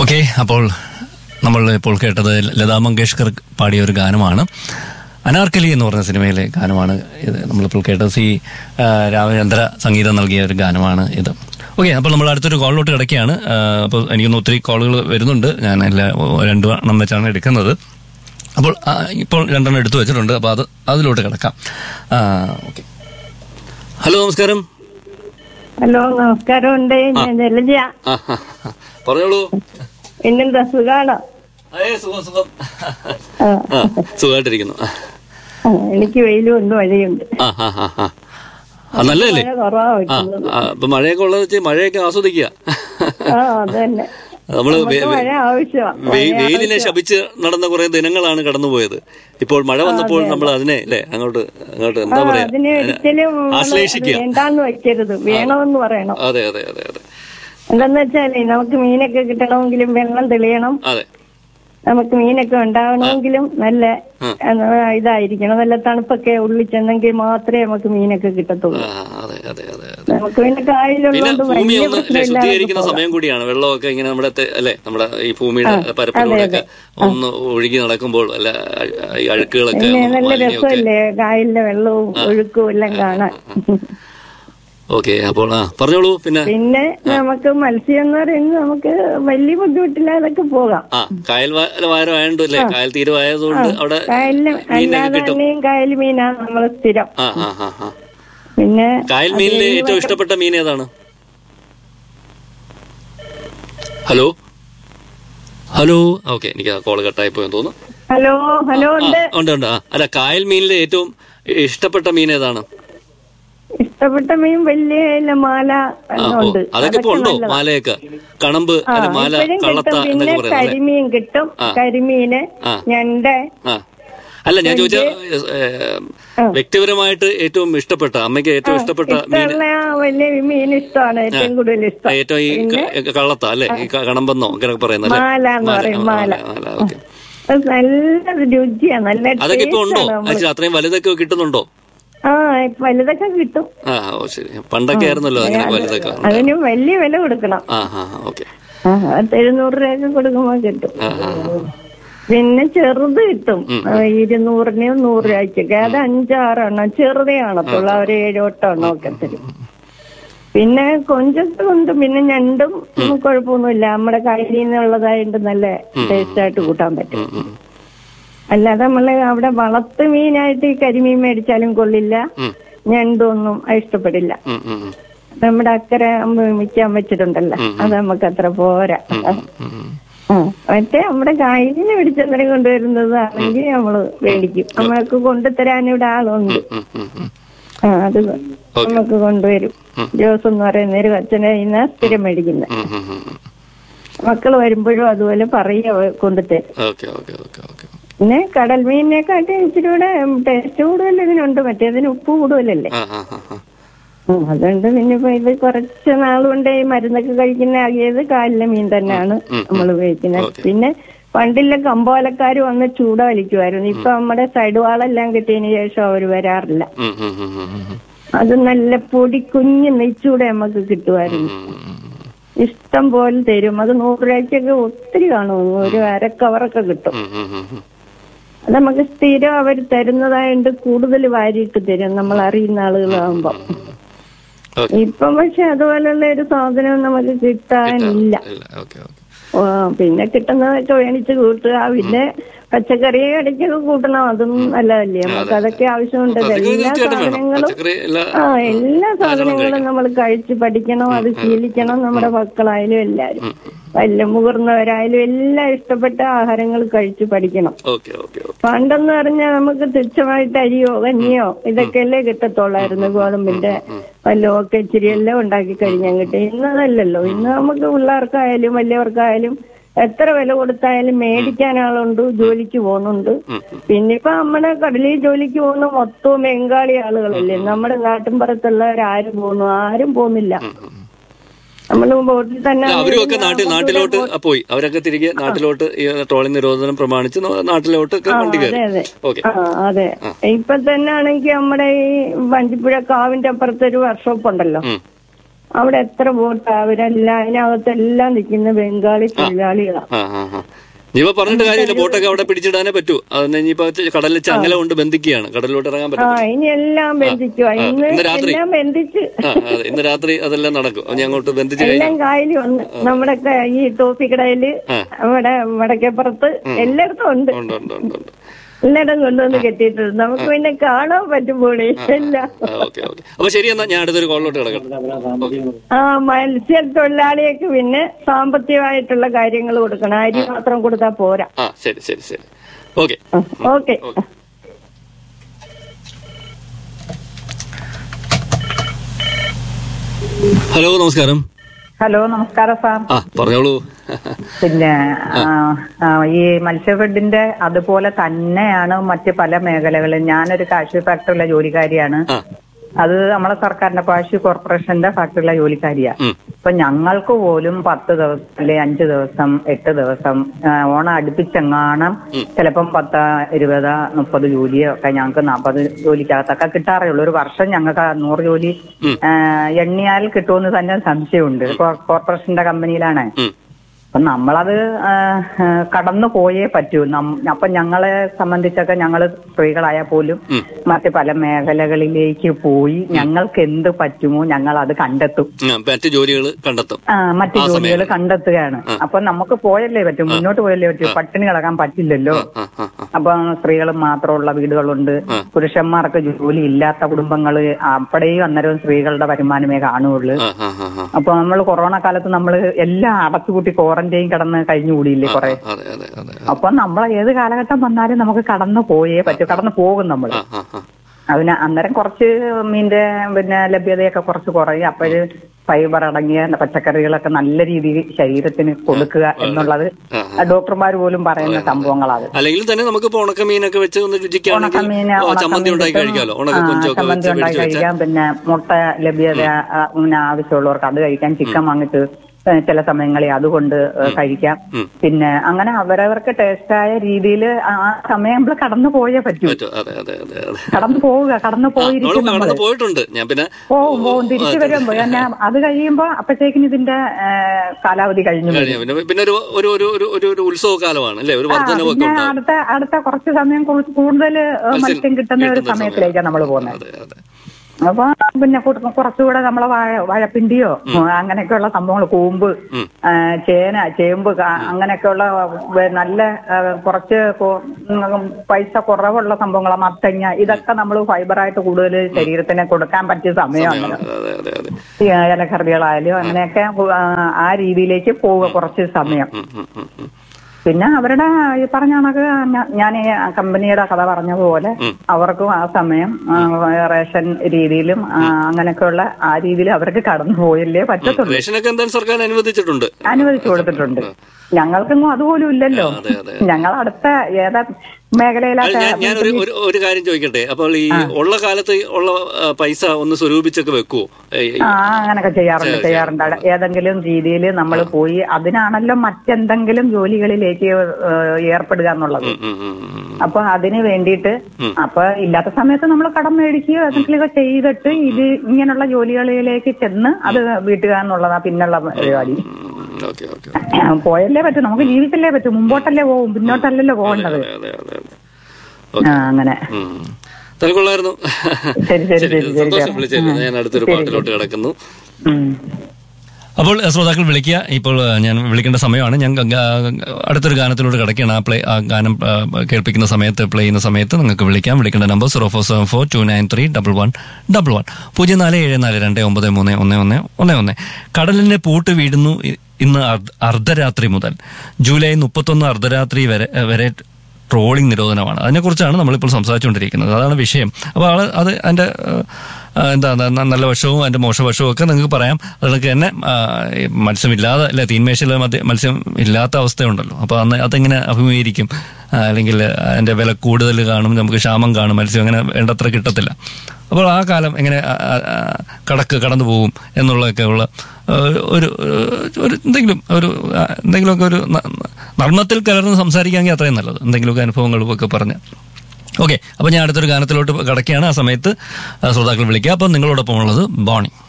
Okay അപ്പോൾ നമ്മൾ ഇപ്പോൾ കേട്ടത് ലതാ മങ്കേഷ്കർ പാടിയ ഒരു ഗാനമാണ് അനാർക്കലി എന്ന് പറഞ്ഞ സിനിമയിലെ ഗാനമാണ് ഇത് നമ്മളിപ്പോൾ കേട്ടത് സി ആ, രാമചന്ദ്ര സംഗീതം നൽകിയ ഒരു ഗാനമാണ് ഇത് ഓക്കെ അപ്പോൾ നമ്മൾ അടുത്തൊരു കോളിലോട്ട് കിടക്കുകയാണ് ആ, അപ്പോൾ എനിക്കൊന്ന് ഒത്തിരി കോളുകൾ വരുന്നുണ്ട് ഞാൻ എല്ലാ രണ്ടു എണ്ണം വെച്ചാണ് എടുക്കുന്നത് അപ്പോൾ ആ, ഇപ്പോൾ രണ്ടെണ്ണം എടുത്തു വെച്ചിട്ടുണ്ട് അപ്പോൾ അത് അതിലോട്ട് കിടക്കാം ഓക്കെ ഹലോ നമസ്കാരം ഹലോ നമസ്കാരം ഉണ്ട് ഞാൻ ജലജ ആ, ആ, ആ. പറഞ്ഞോളൂ പിന്നെന്താ സുഖാണോ അയ്യേ സുഖം സുഖം ആ, ആ സുഖമായിട്ടിരിക്കുന്നു ആ. ആ, എനിക്ക് വെയിലും ഉണ്ട് മഴയുണ്ട് ആ ആ ആ ആ ആ, നല്ലതല്ലേ മഴ കുറവാ ആ വെക്കുന്നത് ആ, ഇപ്പൊ മഴയൊക്കെ ഉള്ളത് വെച്ച് മഴയൊക്കെ ആസ്വദിക്കുക ആ അതന്നെ നമ്മള് വെ- നമുക്ക് മഴ ആവശ്യമാണ് വെ- വെയിലിനെ ശപിച്ച് നടന്ന കുറെ ദിനങ്ങളാണ് കടന്നുപോയത് ഇപ്പോൾ മഴ വന്നപ്പോൾ നമ്മൾ അതിനെ അല്ലേ അങ്ങോട്ട് അങ്ങോട്ട് എന്താ പറയാ അതിനെ ഒരിക്കലും നമ്മള് അത് ആശ്ലേഷിക്കുക വേണ്ടാന്ന് വെക്കരുത് വേണമെന്ന് പറയണം അതെ അതെ അതെ അതെ എന്താന്ന് വെച്ചാലേ നമുക്ക് മീനൊക്കെ കിട്ടണമെങ്കിലും വെള്ളം തെളിയണം അതെ നമുക്ക് മീനൊക്കെ ഉണ്ടാവണമെങ്കിലും നല്ല ആ, ഇതായിരിക്കണം നല്ല തണുപ്പൊക്കെ ഉള്ളിൽ ചെന്നെങ്കിൽ മാത്രമേ നമുക്ക് മീനൊക്കെ കിട്ടത്തുള്ളൂ ആ, അതെ അതെ അതെ അതെ നമുക്ക് പിന്നെ പിന്നെ കായലുള്ളതുകൊണ്ട് ഭൂമി വലിയ ഒന്ന് അല്ലെ പ്രശ്നമില്ലാതെ ശുദ്ധീകരിക്കുന്ന സമയം കൂടിയാണ് വെള്ളമൊക്കെ ഇങ്ങനെ നമ്മുടെ തെ- അല്ലെ നമ്മുടെ ഈ ഭൂമിയുടെ പരപ്പിലൂടെയൊക്കെ ഒന്ന് ഒഴുകി നടക്കുമ്പോൾ അല്ല അ- ഈ അഴുക്കുകളൊക്കെ പിന്നെ ഒന്ന് നല്ല മാലിന്യമൊക്കെ രസമല്ലേ കായലിലെ വെള്ളവും ഒഴുക്കും എല്ലാം കാണാൻ ഓക്കെ അപ്പോൾ ആ പറഞ്ഞോളൂ പിന്നെ പിന്നെ നമുക്ക് മത്സ്യം എന്ന് പറയുന്നത് നമുക്ക് വലിയ ബുദ്ധിമുട്ടില്ലാതൊക്കെ പോകാം ആ കായൽ വാരം ആയതുകൊണ്ട് അല്ലേ കായൽ തീരുവായതുകൊണ്ട് അവിടെ കായലില് മീനൊക്കെ അല്ലാതെ കിട്ടും തന്നെയും കായൽ മീനാണ് നമ്മൾ സ്ഥിരം ആ ആ ആ ആ പിന്നെ കായൽ മീനിലെ ഏറ്റവും ഇഷ്ടപ്പെട്ട മീൻ ഏതാണ് ഹലോ ഹലോ ഓക്കെ എനിക്ക് ആ കോൾ കട്ടായി പോയെന്ന് തോന്നുന്നു ഹലോ ഹലോ ആ, ഉണ്ട് ഉണ്ട് ഉണ്ട് ആ അല്ല കായൽ മീനിലെ ഏറ്റവും ഇഷ്ടപ്പെട്ട മീൻ ഏതാണ് ഇഷ്ടപ്പെട്ട മീൻ വലിയ ഇല മാല ആ എല്ലാം ഓ ഉണ്ട് അതൊക്കെ ഇപ്പൊ ഉണ്ടോ നല്ലതാ. മാലയൊക്കെ കണമ്പ് ആ, അല്ല മാല ഇപ്പഴും കള്ളത്ത കിട്ടും പിന്നെ എന്നൊക്കെ പറയുന്നത് അല്ലേ കരിമീൻ കിട്ടും കരിമീന് ആ. ഞണ്ട് ആ അല്ല ഞാൻ ചോദിച്ച ഏ, വ്യക്തിപരമായിട്ട് ഏറ്റവും ഇഷ്ടപ്പെട്ട അമ്മയ്ക്ക് ഏറ്റവും ഇഷ്ടപ്പെട്ട മീൻ ഇഷ്ടമുള്ള ആ വലിയ മീൻ ഇഷ്ടമാണ് ഏറ്റവും കൂടുതൽ ഇഷ്ടം ഏറ്റവും ഈ ക- കള്ളത്ത അല്ലെ ഈ ക- കണമ്പെന്നോ അങ്ങനെ പറയുന്നത് അല്ലേ മാല എന്ന് പറയും മാല മാല ഓക്കെ അത് നല്ല രുചിയാ നല്ല അതൊക്കെ ഇപ്പൊ ഉണ്ടോ taste ആണ് നമ്മള്. അച്ഛാ അത്രയും വലുതൊക്കെ കിട്ടുന്നുണ്ടോ ആ ഇപ്പൊ വലുതൊക്കെ കിട്ടും ആ ഓ ശരി പണ്ടൊക്കെ ആയിരുന്നല്ലോ അങ്ങനെ വലുതൊക്കെ അതിന് വലിയ വില കൊടുക്കണം ആ ആ ഓക്കെ ആ അത് എഴുന്നൂറ് രൂപയൊക്കെ കൊടുക്കുമ്പോ കിട്ടും ആ ആ പിന്നെ ചെറുത് കിട്ടും ആ, ഇരുന്നൂറിന് നൂറ് രൂപയ്ക്കൊക്കെ അത് അഞ്ചാറെണ്ണം ചെറുതേ കാണത്തുള്ളൂ അവർ ഏഴോട്ടെണ്ണം ഒക്കെ തരും പിന്നെ കൊഞ്ചൊക്കെ ഉണ്ട് പിന്നെ ഞണ്ടും കുഴപ്പമൊന്നുമില്ല നമ്മുടെ കയ്യിൽ നിന്നുള്ളതായിട്ട് നല്ല ടേസ്റ്റ് ആയിട്ട് കൂട്ടാൻ പറ്റും ഉം, ഉം, അല്ലാതെ നമ്മള് അവിടെ വളർത്ത് മീനായിട്ട് ഈ കരിമീൻ മേടിച്ചാലും കൊള്ളില്ല ഉം, ഞണ്ടൊന്നും ഇഷ്ടപ്പെടില്ല ഉം, ഉം, ഉം, നമ്മുടെ അക്കരെ മിക്കാൻ വെച്ചിട്ടുണ്ടല്ലോ അത് നമുക്ക് അത്ര പോരാ ഉം, ഉം. ആ, മറ്റേ നമ്മുടെ കായലിന് പിടിച്ചെന്നേരം കൊണ്ടുവരുന്നതാണെങ്കിൽ നമ്മള് മേടിക്കും നമ്മൾക്ക് കൊണ്ടുതരാൻ ഇവിടെ ആളുണ്ട് ഉം, ഉം, ഉം. ആ അത് നമുക്ക് കൊണ്ടുവരും ജോസ് എന്ന് പറയുന്ന ഒരു അച്ഛനെ ഇന്ന് സ്ഥിരം മേടിക്കുന്നത് ഉം, ഉം, ഉം, ഉം. മക്കള് വരുമ്പോഴും അതുപോലെ പറയുക കൊണ്ടുതരും ഓക്കെ ഓക്കെ ഓക്കെ ഓക്കെ പിന്നെ കടൽ മീനിനെക്കാട്ടി ഇച്ചിരി കൂടെ ടേസ്റ്റ് കൂടുതൽ ഇതിനുണ്ട് മറ്റേതിന് ഉപ്പ് കൂടുതലല്ലേ ആ ആ ആ ആ ഉം, അതുകൊണ്ട് പിന്നെ ഇപ്പൊ ഇത് കുറച്ച് നാളുകൊണ്ട് ഈ മരുന്നൊക്കെ കഴിക്കുന്ന ആകിയത് കാലിലെ മീൻ തന്നെയാണ് നമ്മൾ ഉപയോഗിക്കുന്നത് പിന്നെ പണ്ടില്ല കമ്പോലക്കാർ വന്ന് ചൂട വലിക്കുമായിരുന്നു ഇപ്പൊ നമ്മുടെ സൈഡ് വാളെല്ലാം കിട്ടിയതിന് ശേഷം അവർ വരാറില്ല ഉം, ഉം, ഉം, ഉം, ഉം. അത് നല്ല പൊടി കുഞ്ഞ് നെയ്ച്ചൂടെ നമുക്ക് കിട്ടുമായിരുന്നു ഉം, ഉം, ഉം. ഇഷ്ടം പോലെ തരും അത് നൂറ് രൂപയ്ക്കൊക്കെ ഒത്തിരി കാണും ഒരു അരക്കവറൊക്കെ കിട്ടും ഉം, ഉം, ഉം, ഉം. അത് നമുക്ക് സ്ഥിരം അവർ തരുന്നതായിട്ട് കൂടുതൽ വാരിയിട്ട് തരും നമ്മൾ അറിയുന്ന ആളുകളാകുമ്പോ ഓക്കെ ഇപ്പം പക്ഷെ അതുപോലുള്ള ഒരു സാധനം നമുക്ക് കിട്ടാനില്ല ഇല്ല ഓക്കെ ഓക്കെ ഓ, പിന്നെ കിട്ടുന്നതൊക്കെ മേടിച്ച് കൂട്ടുക പിന്നെ പച്ചക്കറി ഇടയ്ക്കൊക്കെ കൂട്ടണം അതും നല്ലതല്ലേ നമുക്ക് അതൊക്കെ ആവശ്യമുണ്ട് പച്ചക്കറി എല്ലാ തീർച്ചയായിട്ടും വേണം സാധനങ്ങളും പച്ചക്കറി എല്ലാ ആ എല്ലാ സാധനങ്ങളും നമ്മൾ കഴിച്ച് പഠിക്കണം അത് ശീലിക്കണം നമ്മുടെ മക്കളായാലും എല്ലാരും വല്ല മുതിർന്നവരായാലും എല്ലാം ഇഷ്ടപ്പെട്ട ആഹാരങ്ങൾ കഴിച്ച് പഠിക്കണം ഓക്കെ ഓക്കെ ഓക്കെ പണ്ടെന്ന് പറഞ്ഞാൽ നമുക്ക് തുച്ഛമായിട്ട് അരിയോ കഞ്ഞിയോ ഇതൊക്കെയല്ലേ കിട്ടത്തുള്ളായിരുന്നു ഗോതമ്പിന്റെ വല്ലതും ഒക്കെ ഇച്ചിരി എല്ലാം ഉണ്ടാക്കി കഴിഞ്ഞാൽ കിട്ടും ഇന്ന് അതല്ലല്ലോ ഇന്ന് നമുക്ക് പിള്ളേർക്കായാലും വലിയവർക്കായാലും എത്ര വില കൊടുത്തായാലും മേടിക്കാൻ ആളുണ്ട് ജോലിക്ക് പോകുന്നുണ്ട് പിന്നെ ഇപ്പൊ നമ്മുടെ കടലിൽ ജോലിക്ക് പോകുന്ന മൊത്തവും ബംഗാളി ആളുകളല്ലേ നമ്മുടെ നാട്ടിൻപുറത്തുള്ളവരാരും പോകുന്നു ആരും പോകുന്നില്ല നമ്മൾ ബോട്ടിൽ തന്നെ അല്ല, അവരും ഒക്കെ നാട്ടിൽ നാട്ടിലോട്ട് പോയി അവരൊക്കെ തിരികെ നാട്ടിലോട്ട് ഈ ട്രോളിംഗ് നിരോധനം പ്രമാണിച്ച് ന- നാട്ടിലോട്ട് ഒക്കെ വണ്ടി അതെ കയറി അതെ ഓക്കെ ആ അതെ ഇപ്പൊ തന്നെ ആണെങ്കിൽ നമ്മുടെ ഈ വഞ്ചിപ്പുഴ കാവിന്റെ അപ്പുറത്ത് ഒരു വർക്ക്ഷോപ്പ് ഉണ്ടല്ലോ ഉം. അവിടെ എത്ര ബോട്ട് അവരെല്ലാം അതിനകത്തെല്ലാം നിൽക്കുന്ന ബംഗാളി തൊഴിലാളികളാണ് ആ ആ ആ ഇനിയിപ്പോ പറഞ്ഞിട്ട് കാര്യമില്ല ബോട്ടൊക്കെ അവിടെ പിടിച്ചിടാനേ പറ്റൂ അതിന് ഇനിയിപ്പോ കടലിൽ ചങ്ങല കൊണ്ട് ബന്ധിക്കുകയാണ് കടലിലോട്ട് ഇറങ്ങാൻ ആ പറ്റും ഇനി എല്ലാം ബന്ധിക്കുക ഇന്ന് ഇന്ന് രാത്രി. എല്ലാം ബന്ധിച്ച് ആ അതെ ഇന്ന് രാത്രി അതെല്ലാം നടക്കും അത് ഞാൻ അങ്ങോട്ട് ബന്ധിച്ച് കഴിഞ്ഞാൽ എല്ലാം കായലും ഉണ്ട് നമ്മുടെ ക- ഈ തോപ്പിക്കടയില് അവിടെ വടക്കേപ്പുറത്ത് എല്ലായിടത്തും ഉണ്ട് ഉണ്ട് ഉണ്ട് ഉണ്ട് ഉണ്ട് എല്ലായിടം കൊണ്ടുവന്ന് കെട്ടിയിട്ടുണ്ട് നമുക്ക് പിന്നെ കാണാൻ പറ്റുമ്പോഴേ എല്ലാം ഓക്കെ ഓക്കെ അപ്പൊ ശരി എന്നാ ഞാൻ അടുത്തൊരു കോളിലോട്ട് കിടക്കാം ഓക്കെ ആ മത്സ്യത്തൊഴിലാളിയൊക്കെ പിന്നെ സാമ്പത്തികമായിട്ടുള്ള കാര്യങ്ങൾ കൊടുക്കണം അരി മാത്രം കൊടുത്താൽ പോരാ ആ ശരി ശരി ശരി ഓക്കെ ഓക്കെ ഹലോ നമസ്കാരം ഹലോ നമസ്കാരം സാർ ആ പറഞ്ഞോളൂ പിന്നെ ആ, ആ, ഈ മത്സ്യഫെഡിന്റെ അതുപോലെ തന്നെയാണ് മറ്റ് പല മേഖലകളും ഞാനൊരു കാശി ഫാക്ടറിയിലെ ജോലിക്കാരിയാണ് ആ അത് നമ്മളെ സർക്കാരിന്റെ കാശി കോർപ്പറേഷന്റെ ഫാക്ടറിയിലെ ജോലിക്കാരിയാ ഉം. അപ്പൊ ഞങ്ങൾക്ക് പോലും പത്ത് ദിവസം അല്ലെ അഞ്ച് ദിവസം എട്ട് ദിവസം ആ, ഓണം അടുപ്പിച്ചെങ്ങാണം ചിലപ്പം പത്ത് ഇരുപത് മുപ്പത് ജോലിയോ ഒക്കെ ഞങ്ങൾക്ക് നാൽപ്പത് ജോലിക്കകത്തൊക്കെ കിട്ടാറേ ഉള്ളൂ ഒരു വർഷം ഞങ്ങൾക്ക് നൂറ് ജോലി ആ, എണ്ണിയാൽ കിട്ടുമെന്ന് തന്നെ സംശയമുണ്ട് കോ- കോർപ്പറേഷന്റെ കമ്പനിയിലാണ് ഉം. അപ്പൊ നമ്മളത് ആ, ആ, കടന്നു പോയേ പറ്റൂ നം- അപ്പൊ ഞങ്ങളെ സംബന്ധിച്ചൊക്കെ ഞങ്ങള് സ്ത്രീകളായാൽ പോലും മറ്റ് പല മേഖലകളിലേക്ക് പോയി ഞങ്ങൾക്ക് എന്ത് പറ്റുമോ ഞങ്ങൾ അത് കണ്ടെത്തും ആ, മറ്റ് ജോലികൾ കണ്ടെത്തും ആ മറ്റു ജോലികൾ കണ്ടെത്തുകയാണ് അപ്പൊ നമുക്ക് പോയല്ലേ പറ്റൂ മുന്നോട്ട് പോയല്ലേ പറ്റൂ പട്ടിണി കിടക്കാൻ പറ്റില്ലല്ലോ ആ ആ ആ അപ്പൊ സ്ത്രീകൾ മാത്രമുള്ള വീടുകളുണ്ട് പുരുഷന്മാർക്ക് ജോലി ഇല്ലാത്ത കുടുംബങ്ങള് അപ്പടെയും അന്നേരവും സ്ത്രീകളുടെ വരുമാനമേ കാണുകയുള്ളൂ ആ ആ ആ ആ അപ്പൊ നമ്മൾ കൊറോണ കാലത്ത് നമ്മൾ എല്ലാം അടച്ചുപൂട്ടി ക്വാറന്റൈൻ കിടന്ന് കഴിഞ്ഞുകൂടിയില്ലേ കുറെ അതെ അതെ അതെ അപ്പൊ നമ്മൾ ഏത് കാലഘട്ടം വന്നാലും നമുക്ക് കടന്നു പോയേ പറ്റൂ കടന്നു പോകും നമ്മൾ ആ ആ ആ അതിന് അന്നേരം കുറച്ച് മീന്റെ പിന്നെ ലഭ്യതയൊക്കെ കുറച്ച് കുറയും അപ്പോഴ് ഫൈബർ അടങ്ങിയ പച്ചക്കറികളൊക്കെ നല്ല രീതിയിൽ ശരീരത്തിന് കൊടുക്കുക എന്നുള്ളത് ഡോക്ടർമാർ പോലും പറയുന്ന സംഭവങ്ങളാണ് അല്ലെങ്കിൽ തന്നെ നമുക്ക് ഇപ്പൊ ഉണക്കമീനൊക്കെ വെച്ച് ഒന്ന് രുചിക്കുകയാണെങ്കിൽ ഉണക്കമീന് ഓ, ചമ്മന്തി ഉണ്ടാക്കി കഴിക്കാമല്ലോ ഉണക്ക കൊഞ്ചൊക്കെ വെച്ച് ചമ്മന്തി ഉണ്ടാക്കി മേടിച്ച് വെച്ചാൽ കഴിക്കാം പിന്നെ മുട്ട ലഭ്യത ആ, പിന്നെ ആവശ്യമുള്ളവർക്ക് അത് കഴിക്കാം ചിക്കൻ വാങ്ങിട്ട് ഏ, ചില സമയങ്ങളിൽ അതുകൊണ്ട് ഏ, കഴിക്കാം പിന്നെ അങ്ങനെ അവരവർക്ക് ടേസ്റ്റായ രീതിയിൽ ആ സമയം നമ്മൾ കടന്നു പോയേ പറ്റൂ പറ്റും അതെ അതെ അതെ അതെ കടന്നു പോവുക കടന്നു പോയിരിക്കും നമ്മള് നമ്മൾ കടന്നു പോയിട്ടുണ്ട് ഞാൻ പിന്നെ പോവും പോവും തിരിച്ചു വരുമ്പോ പിന്നെ അത് കഴിയുമ്പോ അപ്പോഴത്തേക്കിന് ഇതിന്റെ ഏ, കാലാവധി കഴിഞ്ഞു വരും. കഴിഞ്ഞ പിന്നെ പിന്നെ ഒരു ഒരു ഒരു ഒരു ഒരു ഒരു ഉത്സവ കാലമാണ് അല്ലേ ഒരു ആ, വർധനവൊക്കെ പിന്നെ ഉണ്ടാവും അടുത്ത അടുത്ത കുറച്ച് സമയം കൂടുതൽ മത്സ്യം കിട്ടുന്ന ഒരു സമയത്തിലേക്കാണ് നമ്മൾ പോകുന്നത് അതെ അതെ അപ്പൊ പിന്നെ കുറ- കുറച്ചുകൂടെ നമ്മളെ വാഴ വാഴപ്പിണ്ടിയോ അങ്ങനെയൊക്കെയുള്ള സംഭവങ്ങൾ കൂമ്പ് ആ, ചേന ചേമ്പ് ക- അങ്ങനെയൊക്കെയുള്ള വെ- നല്ല ആ, കുറച്ച് കൊ- ഉം, പൈസ കുറവുള്ള സംഭവങ്ങൾ മത്തങ്ങ ഇതൊക്കെ നമ്മൾ ഫൈബറായിട്ട് കൂടുതൽ ശരീരത്തിന് കൊടുക്കാൻ പറ്റിയ സമയമാണ് അതെ അതെ അതെ ഈ ഇലക്കറികളായാലും അങ്ങനെയൊക്കെ ആ, ആ രീതിയിലേക്ക് പോവുക കുറച്ച് സമയം ഉം, ഉം, ഉം, ഉം. പിന്നെ അവരുടെ ഈ പറഞ്ഞ കണക്ക് ഞ- ഞാൻ ഈ കമ്പനിയുടെ കഥ പറഞ്ഞതുപോലെ അവർക്കും ആ സമയം ആ, റേഷൻ രീതിയിലും ആ, അങ്ങനെയൊക്കെയുള്ള ആ രീതിയിൽ അവർക്ക് കടന്നു പോയല്ലേ പറ്റത്തുള്ളൂ റേഷനൊക്കെ എന്തായാലും സർക്കാർ അനുവദിച്ചിട്ടുണ്ട് അനുവദിച്ചു കൊടുത്തിട്ടുണ്ട് ഞങ്ങൾക്കൊന്നും അതുപോലും ഇല്ലല്ലോ അതെ, അതെ. ഞങ്ങൾ അടുത്ത ഏതാ അത് മേഖലയിലൊക്കെ ഞാൻ ഞാൻ ഒരു ഒരു- ഒരു കാര്യം ചോദിക്കട്ടെ അപ്പോൾ ഈ ഉള്ള കാലത്ത് ഉള്ള ആ, പൈസ ഒന്ന് സ്വരൂപിച്ചൊക്കെ വെക്കുവോ ഏയ്, ആ അങ്ങനൊക്കെ ചെയ്യാറുണ്ട് ചെയ്യാറുണ്ട് അവിടെ ഏതെങ്കിലും രീതിയിൽ നമ്മൾ പോയി അതിനാണല്ലോ മറ്റെന്തെങ്കിലും ജോലികളിലേക്ക് ഏഹ്, ഏർപ്പെടുക എന്നുള്ളത് ഉം, ഉം, ഉം, ഉം. അപ്പൊ അതിന് വേണ്ടിയിട്ട് അപ്പൊ ഇല്ലാത്ത സമയത്ത് നമ്മൾ കടം മേടിക്കുകയോ എന്തെങ്കിലുമൊക്കെ ചെയ്തിട്ട് ഇത് ഇങ്ങനെയുള്ള ജോലികളിലേക്ക് ചെന്ന് അത് വീട്ടുക എന്നുള്ളതാ പിന്നുള്ള പരിപാടി ഉം, ഓക്കെ ഓക്കെ പോയല്ലേ പറ്റൂ നമുക്ക് ജീവിച്ചല്ലേ പറ്റൂ മുമ്പോട്ടല്ലേ പോകും പിന്നോട്ടല്ലല്ലോ പോകേണ്ടത് അതെ അതെ അതെ അതെ ആ അങ്ങനെ ഉം. തലക്കൊള്ളായിരുന്നു ശരി, ശരി, ശരി, ശരി, സന്തോഷം ശരി. വിളിച്ചത് ഞാൻ അടുത്തൊരു പാട്ടിലോട്ട് കിടക്കുന്നു ഉം. അപ്പോൾ എഹ്, ശ്രോതാക്കൾ വിളിക്കുക ഇപ്പോൾ എഹ്, ഞാൻ വിളിക്കേണ്ട സമയമാണ് ഞാൻ ഗ- ഗ- അടുത്തൊരു ഗാനത്തിലൂടെ കിടക്കുകയാണ് ആ പ്ലേ ആ ഗാനം എഹ്, കേൾപ്പിക്കുന്ന സമയത്ത് പ്ലേ ചെയ്യുന്ന സമയത്ത് നിങ്ങൾക്ക് വിളിക്കാം വിളിക്കേണ്ട number zero four seven four two nine three double one double one പൂജ്യം നാല് ഏഴ് നാല് രണ്ട് ഒമ്പത് മൂന്ന് ഒന്ന് ഒന്ന് ഒന്ന് ഒന്ന് കടലിന്റെ പൂട്ട് വീഴുന്നു ഇ- ഇന്ന് അർദ്ധ- അർദ്ധരാത്രി മുതൽ ജൂലൈ മുപ്പത്തൊന്ന് അർദ്ധരാത്രി വരെ എഹ്, വരെ ട്രോളിംഗ് നിരോധനമാണ് അതിനെക്കുറിച്ചാണ് നമ്മളിപ്പോൾ സംസാരിച്ചുകൊണ്ടിരിക്കുന്നത് അതാണ് വിഷയം അപ്പോൾ ആള് അത് അതിന്റെ ഏഹ്, ആ, എന്താ ന- ന- നല്ല വശവും അതിന്റെ മോശവശവും ഒക്കെ നിങ്ങൾക്ക് പറയാം അതുകൊണ്ട് തന്നെ ആ, ഈ മത്സ്യമില്ലാതെ അല്ലെ തീന്മേശയിൽ മധ്യ മത്സ്യം ഇല്ലാത്ത അവസ്ഥയുണ്ടല്ലോ അപ്പോൾ അന്ന് അതെങ്ങനെ അഭിമുഖീകരിക്കും ആ, അല്ലെങ്കിൽ അതിന്റെ വില കൂടുതൽ കാണും നമുക്ക് ക്ഷാമം കാണും മത്സ്യം അങ്ങനെ വേണ്ടത്ര കിട്ടത്തില്ല അപ്പോൾ ആ കാലം എങ്ങനെ ആ, ആ, ആ, കടക്ക് കടന്നു പോകും എന്നുള്ളതൊക്കെ ഉള്ള ആ, ഒരു ഒരു എന്തെങ്കിലും ഒരു ആ, എന്തെങ്കിലുമൊക്കെ ഒരു ന- നർമ്മത്തിൽ കലർന്ന് സംസാരിക്കാമെങ്കിൽ അത്രയും നല്ലത് എന്തെങ്കിലുമൊക്കെ അനുഭവങ്ങളും ഒക്കെ പറഞ്ഞ് ഓക്കെ അപ്പോൾ ഞാൻ അടുത്തൊരു ഗാനത്തിലോട്ട് കടക്കുകയാണ് ആ സമയത്ത് ആ, ശ്രോതാക്കൾ വിളിക്കുക അപ്പോൾ നിങ്ങളോടൊപ്പം ഉള്ളത് ബോണി